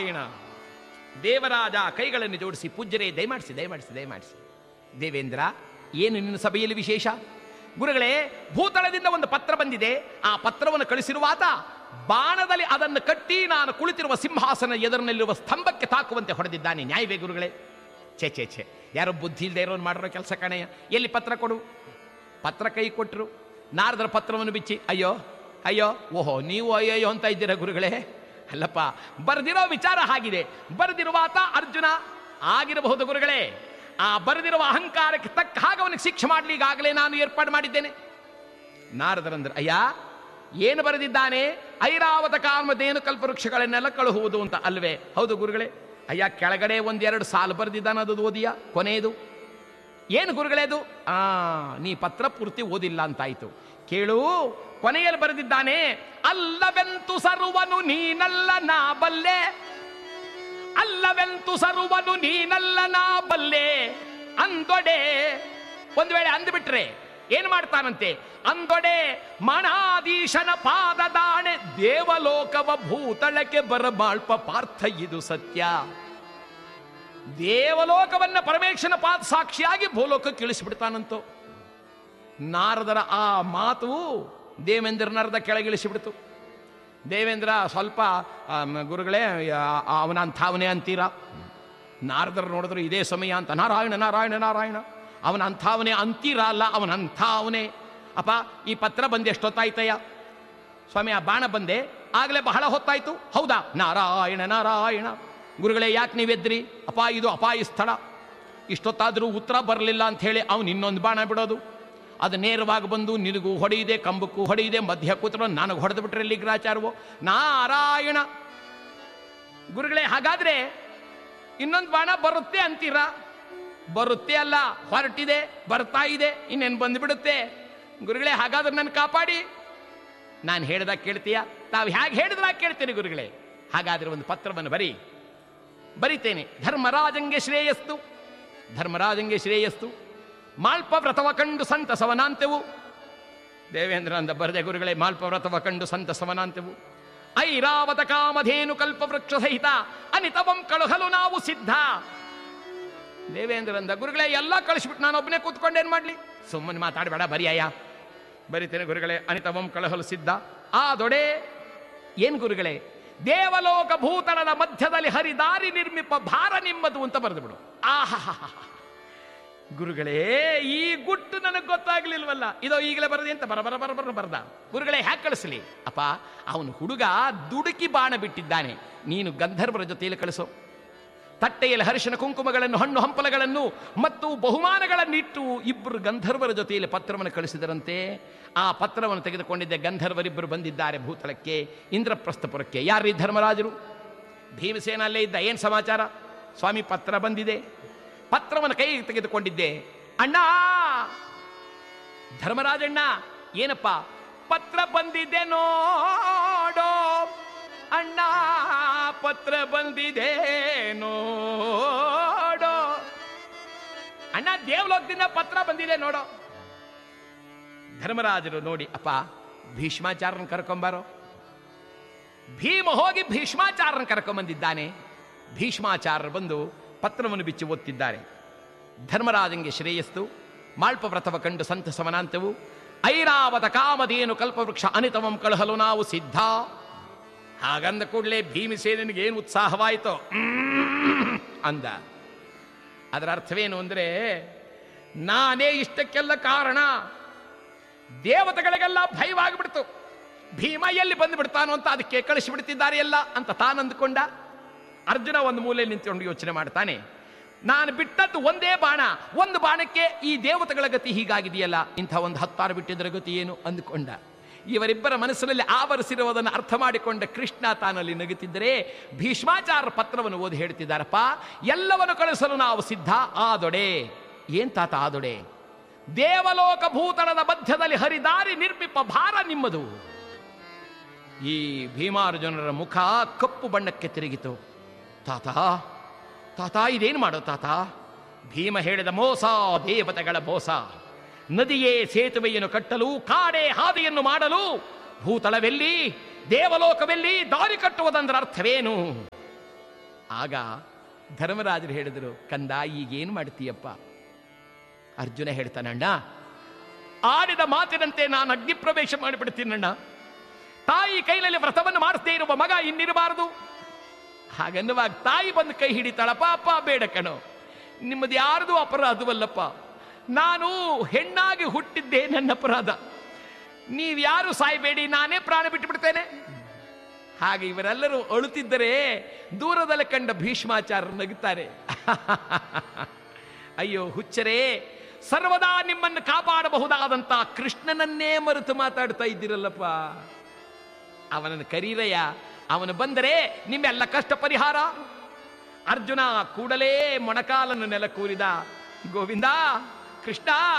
ನಾರಾಯಣ ದೇವರಾಜ ಕೈಗಳನ್ನು ಜೋಡಿಸಿ ಪೂಜ್ಯರೇ ದಯಮಾಡಿಸಿ ದಯಮಾಡಿಸಿ ದಯಮಾಡಿಸಿ ದೇವೇಂದ್ರ ಏನು ನಿನ್ನ ಸಭೆಯಲ್ಲಿ ವಿಶೇಷ ಗುರುಗಳೇ ಭೂತಳದಿಂದ ಒಂದು ಪತ್ರ ಬಂದಿದೆ ಆ ಪತ್ರವನ್ನು ಕಳಿಸಿರುವಾತ ಬಾಣದಲ್ಲಿ ಅದನ್ನು ಕಟ್ಟಿ ನಾನು ಕುಳಿತಿರುವ ಸಿಂಹಾಸನ ಎದುರಿನಲ್ಲಿರುವ ಸ್ತಂಭಕ್ಕೆ ತಾಕುವಂತೆ ಹೊಡೆದಿದ್ದಾನೆ ನ್ಯಾಯವೇ ಗುರುಗಳೇ ಛೇ ಛೇ ಛೇ ಯಾರೋ ಬುದ್ಧಿ ಇಲ್ಲದೆ ಇರೋನು ಮಾಡಿರೋ ಕೆಲಸ ಕಣಯ್ಯ ಎಲ್ಲಿ ಪತ್ರ ಕೊಡು ಪತ್ರ ಕೈ ಕೊಟ್ಟರು ನಾರದರ ಪತ್ರವನ್ನು ಬಿಚ್ಚಿ ಅಯ್ಯೋ ಅಯ್ಯೋ ಓಹೋ ನೀವು ಅಯ್ಯಯ್ಯೋ ಅಂತ ಇದ್ದೀರಾ ಗುರುಗಳೇ ಅಲ್ಲಪ್ಪ ಬರೆದಿರೋ ವಿಚಾರ ಹಾಗಿದೆ ಬರೆದಿರುವಾತ ಅರ್ಜುನ ಆಗಿರಬಹುದು ಗುರುಗಳೇ ಆ ಬರೆದಿರುವ ಅಹಂಕಾರಕ್ಕೆ ತಕ್ಕ ಹಾಗೆ ಅವನಿಗೆ ಶಿಕ್ಷೆ ಮಾಡಲಿ ಈಗಾಗಲೇ ನಾನು ಏರ್ಪಾಡು ಮಾಡಿದ್ದೇನೆ ನಾರದರಂದ್ರೆ ಅಯ್ಯ ಏನು ಬರೆದಿದ್ದಾನೆ ಐರಾವತ ಕಾಮಧೇನು ಕಲ್ಪವೃಕ್ಷಗಳನ್ನೆಲ್ಲ ಕಳುಹುವುದು ಅಂತ ಅಲ್ವೇ ಹೌದು ಗುರುಗಳೇ ಅಯ್ಯ ಕೆಳಗಡೆ ಒಂದೆರಡು ಸಾಲು ಬರೆದಿದ್ದಾನೆ ಅದು ಓದಿಯ ಕೊನೆಯದು ಏನು ಗುರುಗಳೇದು ಆ ನೀ ಪತ್ರ ಪೂರ್ತಿ ಓದಿಲ್ಲ ಅಂತಾಯ್ತು ಕೇಳು ಕೊನೆಯಲ್ಲಿ ಬರೆದಿದ್ದಾನೆ ಅಲ್ಲವೆಂತು ಸರ್ವನು ನೀನಲ್ಲ ನಾ ಬಲ್ಲೆ ಅಲ್ಲವೆಂತು ಸರ್ವನು ನೀನಲ್ಲ ನಾ ಬಲ್ಲೆ ಅಂದೊಡೆ ಒಂದು ವೇಳೆ ಅಂದ್ಬಿಟ್ರೆ ಏನ್ ಮಾಡ್ತಾನಂತೆ ಅಂದೊಡೆ ಮಣಾಧೀಶನ ಪಾದದಾಣೆ ದೇವಲೋಕವ ಭೂತಳಕ್ಕೆ ಬರಬಾಳ್ಪ ಪಾರ್ಥ ಇದು ಸತ್ಯ ದೇವಲೋಕವನ್ನ ಪರಮೇಶ್ವರನ ಪಾದ ಸಾಕ್ಷಿಯಾಗಿ ಭೂಲೋಕಕ್ಕೆ ಇಳಿಸಿಬಿಡ್ತಾನಂತು ನಾರದರ ಆ ಮಾತು ದೇವೇಂದ್ರ ನರದ ಕೆಳಗಿಳಿಸಿಬಿಡ್ತು ದೇವೇಂದ್ರ ಸ್ವಲ್ಪ ಆಮ್, ಗುರುಗಳೇ ಆ- ಅವನ ಅಂಥವನೇ ಅಂತೀರಾ ನಾರದರು ನೋಡಿದ್ರು ಇದೇ ಸಮಯ ಅಂತ ನಾರಾಯಣ ನಾರಾಯಣ ನಾರಾಯಣ ಅವನ ಅಂಥವನೇ ಅಂತೀರಾ ಅಲ್ಲ ಅವನ ಅಂಥವನೇ ಅಪ್ಪ ಈ ಪತ್ರ ಬಂದು ಎಷ್ಟೊತ್ತಾಯ್ತಯ್ಯ ಸ್ವಾಮಿ ಆ ಬಾಣ ಬಂದೆ ಆಗಲೇ ಬಹಳ ಹೊತ್ತಾಯ್ತು ಹೌದಾ ನಾರಾಯಣ ನಾರಾಯಣ ಗುರುಗಳೇ ಯಾಕೆ ನೀವೆದ್ರಿ ಅಪ್ಪ ಇದು ಅಪಾಯ ಸ್ಥಳ ಇಷ್ಟೊತ್ತಾದರೂ ಉತ್ತರ ಬರಲಿಲ್ಲ ಅಂತ ಹೇಳಿ ಅವನು ಇನ್ನೊಂದು ಬಾಣ ಬಿಡೋದು ಅದು ನೇರವಾಗಿ ಬಂದು ನಿನಗೂ ಹೊಡೆಯಿದೆ ಕಂಬಕ್ಕೂ ಹೊಡೆಯಿದೆ ಮಧ್ಯ ಕೂತ್ರು ನನಗೆ ಹೊಡೆದು ಬಿಟ್ರೆ ಲಿಗ್ರಾಚಾರವು ನಾರಾಯಣ ಗುರುಗಳೇ ಹಾಗಾದ್ರೆ ಇನ್ನೊಂದು ಬಾಣ ಬರುತ್ತೆ ಅಂತೀರಾ ಬರುತ್ತೆ ಅಲ್ಲ ಹೊರಟಿದೆ ಬರ್ತಾ ಇದೆ ಇನ್ನೇನು ಬಂದ್ಬಿಡುತ್ತೆ ಗುರುಗಳೇ ಹಾಗಾದ್ರೆ ನನ್ನ ಕಾಪಾಡಿ ನಾನು ಹೇಳ್ದಾಗ ಕೇಳ್ತೀಯ ತಾವು ಹೇಗೆ ಹೇಳಿದ್ರಾಗ ಕೇಳ್ತೇನೆ ಗುರುಗಳೇ ಹಾಗಾದ್ರೆ ಒಂದು ಪತ್ರವನ್ನು ಬರಿ ಬರಿತೇನೆ ಧರ್ಮರಾಜಂಗೆ ಶ್ರೇಯಸ್ತು ಧರ್ಮರಾಜಂಗೆ ಶ್ರೇಯಸ್ತು ಮಾಳ್ಪ ವ್ರತವ ಕಂಡು ಸಂತಸವನಾಂತೆವು ದೇವೇಂದ್ರ ಅಂದ ಬರದೆ ಗುರುಗಳೇ ಮಾಲ್ಪ ವ್ರತವ ಕಂಡು ಸಂತಸವನಾಂತೆವು ಐರಾವತ ಕಾಮಧೇನು ಕಲ್ಪ ವೃಕ್ಷ ಸಹಿತ ಅನಿತವಂ ಕಳುಹಲು ನಾವು ಸಿದ್ಧ ದೇವೇಂದ್ರ ಅಂದ ಗುರುಗಳೇ ಎಲ್ಲ ಕಳಿಸ್ಬಿಟ್ಟು ನಾನು ಒಬ್ಬನೇ ಕೂತ್ಕೊಂಡು ಏನ್ ಮಾಡ್ಲಿ ಸುಮ್ಮನೆ ಮಾತಾಡಬೇಡ ಬರಿಯಾಯ ಬರಿತೇನೆ ಗುರುಗಳೇ ಅನಿತವಂ ಕಳಹಲು ಸಿದ್ಧ ಆ ದೊಡೆ ಏನ್ ಗುರುಗಳೇ ದೇವಲೋಕ ಭೂತಳದ ಮಧ್ಯದಲ್ಲಿ ಹರಿದಾರಿ ನಿರ್ಮಿಪ ಭಾರ ನಿಮ್ಮದು ಅಂತ ಬರೆದು ಬಿಡು ಆಹಾ ಗುರುಗಳೇ ಈ ಗುಟ್ಟು ನನಗೆ ಗೊತ್ತಾಗ್ಲಿಲ್ವಲ್ಲ ಇದೋ ಈಗಲೇ ಬರದೆ ಅಂತ ಬರ ಬರ ಬರ ಬರ ಬರ್ದ ಗುರುಗಳೇ ಹ್ಯಾಕ್ ಕಳಿಸ್ಲಿ ಅಪ್ಪ ಅವನು ಹುಡುಗ ದುಡುಕಿ ಬಾಣ ಬಿಟ್ಟಿದ್ದಾನೆ ನೀನು ಗಂಧರ್ವರ ಜೊತೆಯಲ್ಲಿ ಕಳಿಸೋ ತಟ್ಟೆಯಲ್ಲಿ ಹರಿಶನ ಕುಂಕುಮಗಳನ್ನು ಹಣ್ಣು ಹಂಪಲಗಳನ್ನು ಮತ್ತು ಬಹುಮಾನಗಳನ್ನಿಟ್ಟು ಇಬ್ಬರು ಗಂಧರ್ವರ ಜೊತೆಯಲ್ಲಿ ಪತ್ರವನ್ನು ಕಳಿಸಿದರಂತೆ ಆ ಪತ್ರವನ್ನು ತೆಗೆದುಕೊಂಡಿದ್ದ ಗಂಧರ್ವರಿಬ್ಬರು ಬಂದಿದ್ದಾರೆ ಭೂತಳಕ್ಕೆ ಇಂದ್ರಪ್ರಸ್ಥಪುರಕ್ಕೆ ಯಾರೀ ಧರ್ಮರಾಜರು ಭೀಮಸೇನ ಅಲ್ಲೇ ಇದ್ದ ಏನು ಸಮಾಚಾರ ಸ್ವಾಮಿ ಪತ್ರ ಬಂದಿದೆ ಪತ್ರವನ್ನು ಕೈ ತೆಗೆದುಕೊಂಡಿದ್ದೆ ಅಣ್ಣ ಧರ್ಮರಾಜಣ್ಣ ಏನಪ್ಪ ಪತ್ರ ಬಂದಿದೆ ನೋಡೋ ಅಣ್ಣ ಪತ್ರ ಬಂದಿದೆ ನೋಡೋ ಅಣ್ಣ ದೇವಲೋಕದಿಂದ ಪತ್ರ ಬಂದಿದೆ ನೋಡೋ ಧರ್ಮರಾಜರು ನೋಡಿ ಅಪ್ಪ ಭೀಷ್ಮಾಚಾರ್ಯನ ಕರ್ಕೊಂಬಾರೋ ಭೀಮ ಹೋಗಿ ಭೀಷ್ಮಾಚಾರ್ಯನ ಕರ್ಕೊಂಬಂದಿದ್ದಾನೆ ಭೀಷ್ಮಾಚಾರ್ಯರು ಬಂದು ಪತ್ರವನ್ನು ಬಿಚ್ಚಿ ಓದ್ತಿದ್ದಾರೆ ಧರ್ಮರಾಜಂಗೆ ಶ್ರೇಯಸ್ತು ಮಾಳ್ಪ ವ್ರತವ ಕಂಡು ಸಂತ ಸಮನಾಂತವು ಐರಾವತ ಕಾಮಧೇನು ಕಲ್ಪವೃಕ್ಷ ಅನಿತವಂ ಕಳಹಲು ನಾವು ಸಿದ್ಧ ಹಾಗಂದ ಕೂಡಲೇ ಭೀಮಸೇನಿಗೆ ಏನು ಉತ್ಸಾಹವಾಯಿತೋ ಮ್ಮ್ ಅಂದ ಅದರ ಅರ್ಥವೇನು ಅಂದ್ರೆ ನಾನೇ ಇಷ್ಟಕ್ಕೆಲ್ಲ ಕಾರಣ ದೇವತೆಗಳಿಗೆಲ್ಲ ಭಯವಾಗಿಬಿಡ್ತು ಭೀಮ ಎಲ್ಲಿ ಬಂದು ಬಿಡ್ತಾನೋ ಅಂತ ಅದಕ್ಕೆ ಕಳಿಸಿಬಿಡ್ತಿದ್ದಾರೆ ಎಲ್ಲ ಅಂತ ತಾನಂದುಕೊಂಡ ಅರ್ಜುನ ಒಂದು ಮೂಲೆಯಲ್ಲಿ ನಿಂತ್ಕೊಂಡು ಯೋಚನೆ ಮಾಡ್ತಾನೆ ನಾನು ಬಿಟ್ಟದ್ದು ಒಂದೇ ಬಾಣ ಒಂದು ಬಾಣಕ್ಕೆ ಈ ದೇವತೆಗಳ ಗತಿ ಹೀಗಾಗಿದೆಯಲ್ಲ ಇಂಥ ಒಂದು ಹತ್ತಾರು ಬಿಟ್ಟಿದ್ದರ ಗತಿ ಏನು ಅಂದುಕೊಂಡ ಇವರಿಬ್ಬರ ಮನಸ್ಸಿನಲ್ಲಿ ಆವರಿಸಿರುವುದನ್ನು ಅರ್ಥ ಮಾಡಿಕೊಂಡ ಕೃಷ್ಣ ತಾನಲ್ಲಿ ನಗುತ್ತಿದ್ದರೆ ಭೀಷ್ಮಾಚಾರ್ಯ ಪತ್ರವನ್ನು ಓದಿ ಹೇಳ್ತಿದ್ದಾರಪ್ಪ ಎಲ್ಲವನ್ನು ಕಳಿಸಲು ನಾವು ಸಿದ್ಧ ಆದೊಡೆ ಏನ್ ತಾತ ಆದೊಡೆ ದೇವಲೋಕ ಭೂತಳದ ಮಧ್ಯದಲ್ಲಿ ಹರಿದಾರಿ ನಿರ್ಮಿಪ ಭಾರ ನಿಮ್ಮದು ಈ ಭೀಮಾರ್ಜುನರ ಮುಖ ಕಪ್ಪು ಬಣ್ಣಕ್ಕೆ ತಿರುಗಿತು ತಾತ ತಾತ ಇದೇನು ಮಾಡೋ ತಾತ ಭೀಮ ಹೇಳಿದ ಮೋಸ ದೇವತೆಗಳ ಮೋಸ ನದಿಯೇ ಸೇತುವೆಯನ್ನು ಕಟ್ಟಲು ಕಾಡೆ ಹಾದಿಯನ್ನು ಮಾಡಲು ಭೂತಳವೆಲ್ಲಿ ದೇವಲೋಕವೆಲ್ಲಿ ದಾರಿ ಕಟ್ಟುವುದರ ಅರ್ಥವೇನು ಆಗ ಧರ್ಮರಾಜರು ಹೇಳಿದರು ಕಂದ ಈಗೇನು ಮಾಡ್ತೀಯಪ್ಪ ಅರ್ಜುನ ಹೇಳ್ತಾನಣ್ಣ ಆಡಿದ ಮಾತಿನಂತೆ ನಾನು ಅಗ್ನಿ ಪ್ರವೇಶ ಮಾಡಿಬಿಡ್ತೀನಣ್ಣ ತಾಯಿ ಕೈನಲ್ಲಿ ವ್ರತವನ್ನು ಮಾಡಿಸದೇ ಇರುವ ಮಗ ಇನ್ನಿರಬಾರದು ಹಾಗನ್ನುವಾಗ ತಾಯಿ ಬಂದು ಕೈ ಹಿಡಿತಾಳಪ್ಪ ಅಪ್ಪ ಬೇಡ ಕಣೋ ನಿಮ್ಮದು ಯಾರ್ದು ಅಪರಾಧವಲ್ಲಪ್ಪ ನಾನು ಹೆಣ್ಣಾಗಿ ಹುಟ್ಟಿದ್ದೇ ನನ್ನ ಅಪರಾಧ ನೀವ್ಯಾರು ಸಾಯಬೇಡಿ ನಾನೇ ಪ್ರಾಣ ಬಿಟ್ಟು ಬಿಡ್ತೇನೆ ಹಾಗೆ ಇವರೆಲ್ಲರೂ ಅಳುತ್ತಿದ್ದರೆ ದೂರದಲ್ಲಿ ಕಂಡ ಭೀಷ್ಮಾಚಾರ್ಯರು ನಗುತ್ತಾರೆ ಅಯ್ಯೋ ಹುಚ್ಚರೇ ಸರ್ವದಾ ನಿಮ್ಮನ್ನು ಕಾಪಾಡಬಹುದಾದಂತ ಕೃಷ್ಣನನ್ನೇ ಮರೆತು ಮಾತಾಡ್ತಾ ಇದ್ದೀರಲ್ಲಪ್ಪ ಅವನನ್ನು ಕರೀರಯ್ಯ ಅವನು ಬಂದರೆ ನಿಮ್ಮೆಲ್ಲ ಕಷ್ಟ ಪರಿಹಾರ ಅರ್ಜುನ ಕೂಡಲೇ ಮೊಣಕಾಲನ್ನು ನೆಲ ಕೂರಿದ ಗೋವಿಂದ ಕೃಷ್ಣ